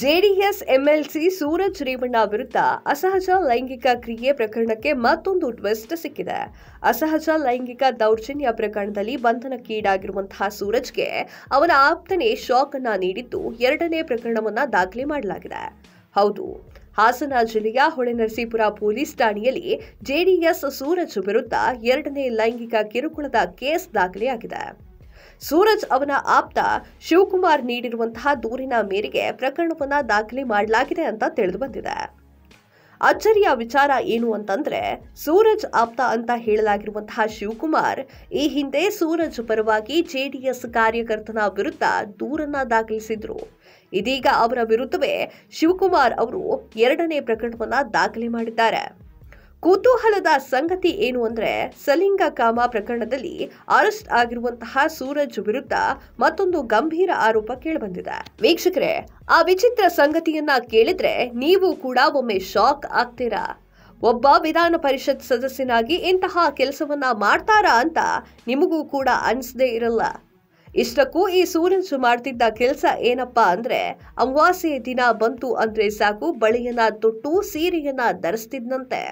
JDS MLC Suraj Revanna ವಿರುದ್ಧ ಅಸಹಜ ಲೈಂಗಿಕ ಕ್ರಿಯೆ ಪ್ರಕರಣಕ್ಕೆ ಮತ್ತೊಂದು ಟ್ವಿಸ್ಟ್ ಸಿಕ್ಕಿದೆ ಅಸಹಜ ಲೈಂಗಿಕ ದೌರ್ಜನ್ಯ ಪ್ರಕರಣದಲ್ಲಿ ಬಂಧನಕ್ಕೀಡಾಗಿರುವಂತಹ ಸೂರಜ್ಗೆ ಅವನ ಆಪ್ತನೇ ಶಾಕ್ ಅನ್ನ ನೀಡಿದ್ದು ಎರಡನೇ ಪ್ರಕರಣವನ್ನ ದಾಖಲೆ ಮಾಡಲಾಗಿದೆ ಹೌದು ಹಾಸನ ಜಿಲ್ಲೆಯ ಹೊಳೆನರಸೀಪುರ ಪೊಲೀಸ್ ಠಾಣೆಯಲ್ಲಿ ಜೆಡಿಎಸ್ ಸೂರಜ್ ವಿರುದ್ಧ ಎರಡನೇ ಲೈಂಗಿಕ ಕಿರುಕುಳದ ಕೇಸ್ ದಾಖಲೆಯಾಗಿದೆ ಸೂರಜ್ ಅವನ ಆಪ್ತ ಶಿವಕುಮಾರ್ ನೀಡಿರುವಂತಹ ದೂರಿನ ಮೇರೆಗೆ ಪ್ರಕರಣವನ್ನ ದಾಖಲೆ ಮಾಡಲಾಗಿದೆ ಅಂತ ತಿಳಿದು ಬಂದಿದೆ ಅಚ್ಚರಿಯ ವಿಚಾರ ಏನು ಅಂತಂದ್ರೆ ಸೂರಜ್ ಆಪ್ತ ಅಂತ ಹೇಳಲಾಗಿರುವಂತಹ ಶಿವಕುಮಾರ್ ಈ ಹಿಂದೆ ಸೂರಜ್ ಪರವಾಗಿ ಜೆಡಿಎಸ್ ಕಾರ್ಯಕರ್ತನ ವಿರುದ್ಧ ದೂರನ್ನ ದಾಖಲಿಸಿದ್ರು ಇದೀಗ ಅವರ ವಿರುದ್ಧವೇ ಶಿವಕುಮಾರ್ ಅವರು ಎರಡನೇ ಪ್ರಕರಣವನ್ನ ದಾಖಲೆ ಮಾಡಿದ್ದಾರೆ ಕುತೂಹಲದ ಸಂಗತಿ ಏನು ಅಂದ್ರೆ ಸಲಿಂಗ ಕಾಮ ಪ್ರಕರಣದಲ್ಲಿ ಅರೆಸ್ಟ್ ಆಗಿರುವಂತಹ ಸೂರಜ್ ವಿರುದ್ಧ ಮತ್ತೊಂದು ಗಂಭೀರ ಆರೋಪ ಕೇಳಿಬಂದಿದೆ ವೀಕ್ಷಕರೇ ಆ ವಿಚಿತ್ರ ಸಂಗತಿಯನ್ನ ಕೇಳಿದ್ರೆ ನೀವು ಕೂಡ ಒಮ್ಮೆ ಶಾಕ್ ಆಗ್ತೀರಾ ಒಬ್ಬ ವಿಧಾನ ಪರಿಷತ್ ಸದಸ್ಯನಾಗಿ ಇಂತಹ ಕೆಲಸವನ್ನ ಮಾಡ್ತಾರಾ ಅಂತ ನಿಮಗೂ ಕೂಡ ಅನ್ಸದೇ ಇರಲ್ಲ ಇಷ್ಟಕ್ಕೂ ಈ ಸೂರಜ್ ಮಾಡ್ತಿದ್ದ ಕೆಲಸ ಏನಪ್ಪಾ ಅಂದ್ರೆ ಅಮಾವಾಸ್ಯೆ ದಿನ ಬಂತು ಅಂದ್ರೆ ಸಾಕು ಬಳೆಯನ್ನ ತೊಟ್ಟು ಸೀರೆಯನ್ನ ಧರಿಸ್ತಿದ್ನಂತೆ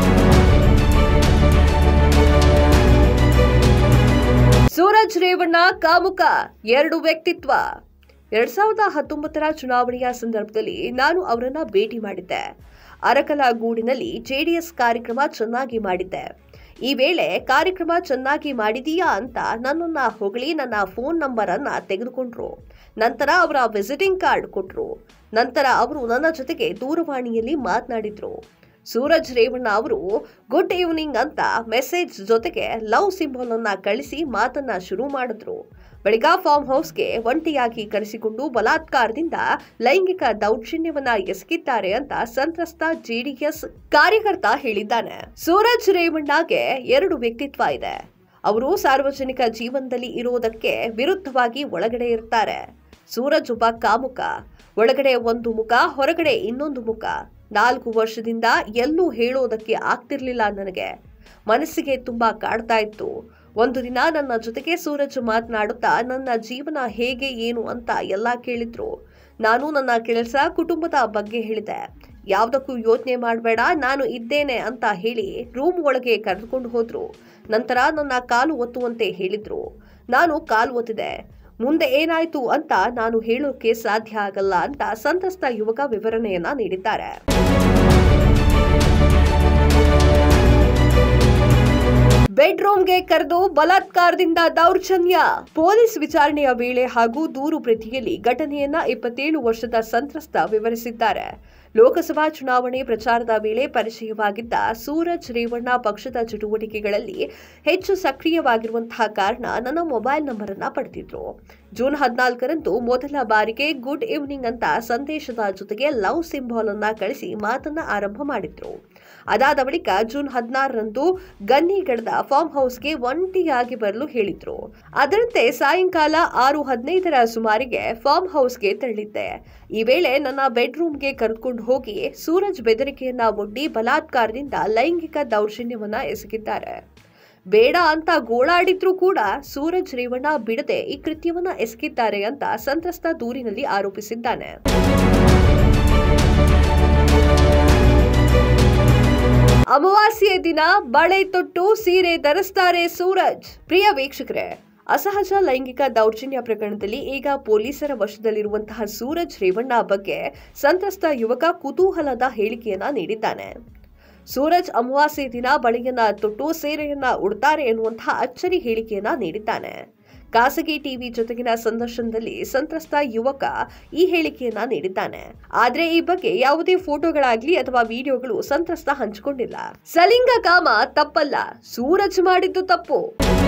ಸೂರಜ್ ರೇವಣ್ಣ ಕಾಮುಕ ಎರಡು ವ್ಯಕ್ತಿತ್ವ ಎರಡ್ ಸಾವಿರದ ಹತ್ತೊಂಬತ್ತರ ಚುನಾವಣೆಯ ಸಂದರ್ಭದಲ್ಲಿ ನಾನು ಅವರನ್ನ ಭೇಟಿ ಮಾಡಿದ್ದೆ ಅರಕಲಗೂಡಿನಲ್ಲಿ ಜೆಡಿಎಸ್ ಕಾರ್ಯಕ್ರಮ ಚೆನ್ನಾಗಿ ಮಾಡಿದ್ದೆ ಈ ವೇಳೆ ಕಾರ್ಯಕ್ರಮ ಚೆನ್ನಾಗಿ ಮಾಡಿದೀಯಾ ಅಂತ ನನ್ನನ್ನ ಹೊಗಳಿ ನನ್ನ ಫೋನ್ ನಂಬರ್ ಅನ್ನ ತೆಗೆದುಕೊಂಡ್ರು ನಂತರ ಅವರ ವಿಸಿಟಿಂಗ್ ಕಾರ್ಡ್ ಕೊಟ್ರು ನಂತರ ಅವರು ನನ್ನ ಜೊತೆಗೆ ದೂರವಾಣಿಯಲ್ಲಿ ಮಾತನಾಡಿದ್ರು ಸೂರಜ್ ರೇವಣ್ಣ ಅವರು ಗುಡ್ ಈವ್ನಿಂಗ್ ಅಂತ ಮೆಸೇಜ್ ಜೊತೆಗೆ ಲವ್ ಸಿಂಬಲ್ ಅನ್ನ ಕಳಿಸಿ ಮಾತನ್ನ ಶುರು ಮಾಡಿದ್ರು ಬಳಿಕ ಫಾರ್ಮ್ ಹೌಸ್ಗೆ ಒಂಟಿಯಾಗಿ ಕರೆಸಿಕೊಂಡು ಬಲಾತ್ಕಾರದಿಂದ ಲೈಂಗಿಕ ದೌರ್ಜನ್ಯವನ್ನ ಎಸಗಿದ್ದಾರೆ ಅಂತ ಸಂತ್ರಸ್ತ ಜೆಡಿಎಸ್ ಕಾರ್ಯಕರ್ತ ಹೇಳಿದ್ದಾನೆ ಸೂರಜ್ ರೇವಣ್ಣಗೆ ಎರಡು ವ್ಯಕ್ತಿತ್ವ ಇದೆ ಅವರು ಸಾರ್ವಜನಿಕ ಜೀವನದಲ್ಲಿ ಇರೋದಕ್ಕೆ ವಿರುದ್ಧವಾಗಿ ಒಳಗಡೆ ಇರ್ತಾರೆ ಸೂರಜ್ ಒಬ್ಬ ಕಾಮುಕ ಒಳಗಡೆ ಒಂದು ಮುಖ ಹೊರಗಡೆ ಇನ್ನೊಂದು ಮುಖ ನಾಲ್ಕು ವರ್ಷದಿಂದ ಎಲ್ಲೂ ಹೇಳೋದಕ್ಕೆ ಆಗ್ತಿರ್ಲಿಲ್ಲ ನನಗೆ ಮನಸ್ಸಿಗೆ ತುಂಬಾ ಕಾಡ್ತಾ ಇತ್ತು ಒಂದು ದಿನ ನನ್ನ ಜೊತೆಗೆ ಸೂರಜ್ ಮಾತನಾಡುತ್ತಾ ನನ್ನ ಜೀವನ ಹೇಗೆ ಏನು ಅಂತ ಎಲ್ಲ ಕೇಳಿದ್ರು ನಾನು ನನ್ನ ಕೆಲಸ ಕುಟುಂಬದ ಬಗ್ಗೆ ಹೇಳಿದೆ ಯಾವುದಕ್ಕೂ ಯೋಚನೆ ಮಾಡಬೇಡ ನಾನು ಇದ್ದೇನೆ ಅಂತ ಹೇಳಿ ರೂಮ್ ಒಳಗೆ ಕರೆದುಕೊಂಡು ಹೋದ್ರು ನಂತರ ನನ್ನ ಕಾಲು ಒತ್ತುವಂತೆ ಹೇಳಿದ್ರು ನಾನು ಕಾಲು ಒತ್ತಿದೆ ಮುಂದೆ ಏನಾಯ್ತು ಅಂತ ನಾನು ಹೇಳೋಕೆ ಸಾಧ್ಯ ಆಗಲ್ಲ ಅಂತ ಸಂತ್ರಸ್ತ ಯುವಕ ವಿವರಣೆಯನ್ನ ನೀಡಿದ್ದಾರೆ ಬೆಡ್ರೂಮ್ಗೆ ಕರೆದು ಬಲಾತ್ಕಾರದಿಂದ ದೌರ್ಜನ್ಯ ಪೊಲೀಸ್ ವಿಚಾರಣೆಯ ವೇಳೆ ಹಾಗೂ ದೂರು ಪ್ರತಿಯಲ್ಲಿ ಘಟನೆಯನ್ನ ಇಪ್ಪತ್ತೇಳು ವರ್ಷದ ಸಂತ್ರಸ್ತ ವಿವರಿಸಿದ್ದಾರೆ ಲೋಕಸಭಾ ಚುನಾವಣೆ ಪ್ರಚಾರದ ವೇಳೆ ಪರಿಚಯವಾಗಿದ್ದ ಸೂರಜ್ ರೇವಣ್ಣ ಪಕ್ಷದ ಚಟುವಟಿಕೆಗಳಲ್ಲಿ ಹೆಚ್ಚು ಸಕ್ರಿಯವಾಗಿರುವಂತಹ ಕಾರಣ ನನ್ನ ಮೊಬೈಲ್ ನಂಬರ್ ಅನ್ನ ಪಡೆದಿದ್ರು ಜೂನ್ ಹದಿನಾಲ್ಕರಂದು ಮೊದಲ ಬಾರಿಗೆ ಗುಡ್ ಈವ್ನಿಂಗ್ ಅಂತ ಸಂದೇಶದ ಜೊತೆಗೆ ಲವ್ ಸಿಂಬಾಲ್ ಅನ್ನ ಕಳಿಸಿ ಮಾತನ್ನ ಆರಂಭ ಮಾಡಿದ್ರು ಅದಾದ ಬಳಿಕ ಜೂನ್ ಹದಿನಾರರಂದು ಗನ್ನಿಗಡದ ಫಾರ್ಮ್ ಹೌಸ್ಗೆ ಒಂಟಿಯಾಗಿ ಬರಲು ಹೇಳಿದ್ರು ಅದರಂತೆ ಸಾಯಂಕಾಲ ಆರು ಹದಿನೈದರ ಸುಮಾರಿಗೆ ಫಾರ್ಮ್ ಹೌಸ್ಗೆ ತೆರಳಿದ್ದೆ ಈ ವೇಳೆ ನನ್ನ ಬೆಡ್ರೂಮ್ಗೆ ಕರೆದುಕೊಂಡು ಹೋಗಿ ಸೂರಜ್ ಬೆದರಿಕೆಯನ್ನ ಒಡ್ಡಿ ಬಲಾತ್ಕಾರದಿಂದ ಲೈಂಗಿಕ ದೌರ್ಜನ್ಯವನ್ನ ಎಸಗಿದ್ದಾರೆ ಬೇಡ ಅಂತ ಗೋಳಾಡಿದ್ರೂ ಕೂಡ ಸೂರಜ್ ರೇವಣ್ಣ ಬಿಡದೆ ಈ ಕೃತ್ಯವನ್ನ ಎಸಗಿದ್ದಾರೆ ಅಂತ ಸಂತ್ರಸ್ತ ದೂರಿನಲ್ಲಿ ಆರೋಪಿಸಿದ್ದಾನೆ ಅಮಾವಾಸ್ಯೆ ದಿನ ಬಳೆ ತೊಟ್ಟು ಸೀರೆ ಧರಿಸ್ತಾರೆ ಸೂರಜ್ ಪ್ರಿಯ ವೀಕ್ಷಕರೇ ಅಸಹಜ ಲೈಂಗಿಕ ದೌರ್ಜನ್ಯ ಪ್ರಕರಣದಲ್ಲಿ ಈಗ ಪೊಲೀಸರ ವಶದಲ್ಲಿರುವಂತಹ ಸೂರಜ್ ರೇವಣ್ಣ ಬಗ್ಗೆ ಸಂತ್ರಸ್ತ ಯುವಕ ಕುತೂಹಲದ ಹೇಳಿಕೆಯನ್ನ ನೀಡಿದ್ದಾನೆ ಸೂರಜ್ ಅಮಾವಾಸ್ಯೆ ದಿನ ಬಳೆಯನ್ನ ತೊಟ್ಟು ಸೀರೆಯನ್ನ ಉಡ್ತಾರೆ ಎನ್ನುವಂತಹ ಅಚ್ಚರಿ ಹೇಳಿಕೆಯನ್ನ ನೀಡಿದ್ದಾನೆ ಖಾಸಗಿ ಟಿವಿ ಜೊತೆಗಿನ ಸಂದರ್ಶನದಲ್ಲಿ ಸಂತ್ರಸ್ತ ಯುವಕ ಈ ಹೇಳಿಕೆಯನ್ನ ನೀಡಿದ್ದಾನೆ ಆದ್ರೆ ಈ ಬಗ್ಗೆ ಯಾವುದೇ ಫೋಟೋಗಳಾಗ್ಲಿ ಅಥವಾ ವಿಡಿಯೋಗಳು ಸಂತ್ರಸ್ತ ಹಂಚಿಕೊಂಡಿಲ್ಲ ಸಲಿಂಗ ಕಾಮ ತಪ್ಪಲ್ಲ ಸೂರಜ್ ಮಾಡಿದ್ದು ತಪ್ಪು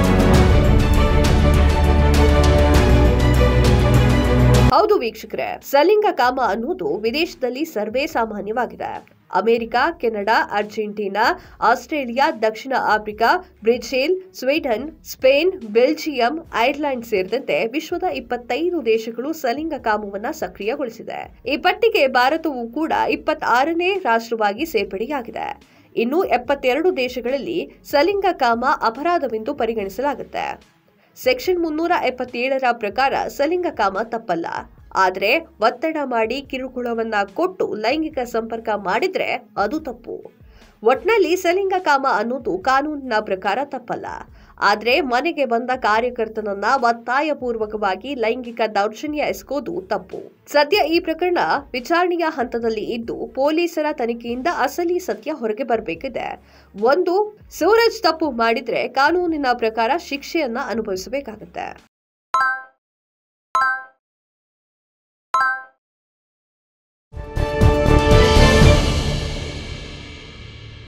ಹೌದು ವೀಕ್ಷಕರೇ ಸಲಿಂಗ ಕಾಮ ಅನ್ನೋದು ವಿದೇಶದಲ್ಲಿ ಸರ್ವೇ ಸಾಮಾನ್ಯವಾಗಿದೆ ಅಮೆರಿಕ ಕೆನಡಾ ಅರ್ಜೆಂಟೀನಾ ಆಸ್ಟ್ರೇಲಿಯಾ ದಕ್ಷಿಣ Africa Brazil Sweden Spain Belgium Ireland ಸೇರಿದಂತೆ ವಿಶ್ವದ ಇಪ್ಪತ್ತೈದು ದೇಶಗಳು ಸಲಿಂಗ ಕಾಮವನ್ನ ಸಕ್ರಿಯಗೊಳಿಸಿದೆ ಈ ಪಟ್ಟಿಗೆ ಭಾರತವು ಕೂಡ ಇಪ್ಪತ್ತಾರನೇ ರಾಷ್ಟ್ರವಾಗಿ ಸೇರ್ಪಡೆಯಾಗಿದೆ ಇನ್ನು ಎಪ್ಪತ್ತೆರಡು ದೇಶಗಳಲ್ಲಿ ಸಲಿಂಗ ಕಾಮ ಅಪರಾಧವೆಂದು ಪರಿಗಣಿಸಲಾಗುತ್ತೆ ಸೆಕ್ಷನ್ ಮುನ್ನೂರ ಎಪ್ಪತ್ತೇಳರ ಪ್ರಕಾರ ಸಲಿಂಗ ಕಾಮ ತಪ್ಪಲ್ಲ ಆದ್ರೆ ಒತ್ತಡ ಮಾಡಿ ಕಿರುಕುಳವನ್ನ ಕೊಟ್ಟು ಲೈಂಗಿಕ ಸಂಪರ್ಕ ಮಾಡಿದ್ರೆ ಅದು ತಪ್ಪು ಒಟ್ನಲ್ಲಿ ಸಲಿಂಗ ಕಾಮ ಅನ್ನೋದು ಕಾನೂನಿನ ಪ್ರಕಾರ ತಪ್ಪಲ್ಲ ಆದ್ರೆ ಮನೆಗೆ ಬಂದ ಕಾರ್ಯಕರ್ತನನ್ನ ಒತ್ತಾಯಪೂರ್ವಕವಾಗಿ ಲೈಂಗಿಕ ದೌರ್ಜನ್ಯ ಎಸಗೋದು ತಪ್ಪು ಸದ್ಯ ಈ ಪ್ರಕರಣ ವಿಚಾರಣೆಯ ಹಂತದಲ್ಲಿ ಇದ್ದು ಪೊಲೀಸರ ತನಿಖೆಯಿಂದ ಅಸಲಿ ಸತ್ಯ ಹೊರಗೆ ಬರಬೇಕಿದೆ ಒಂದು ಸೂರಜ್ ತಪ್ಪು ಮಾಡಿದ್ರೆ ಕಾನೂನಿನ ಪ್ರಕಾರ ಶಿಕ್ಷೆಯನ್ನ ಅನುಭವಿಸಬೇಕಾಗುತ್ತೆ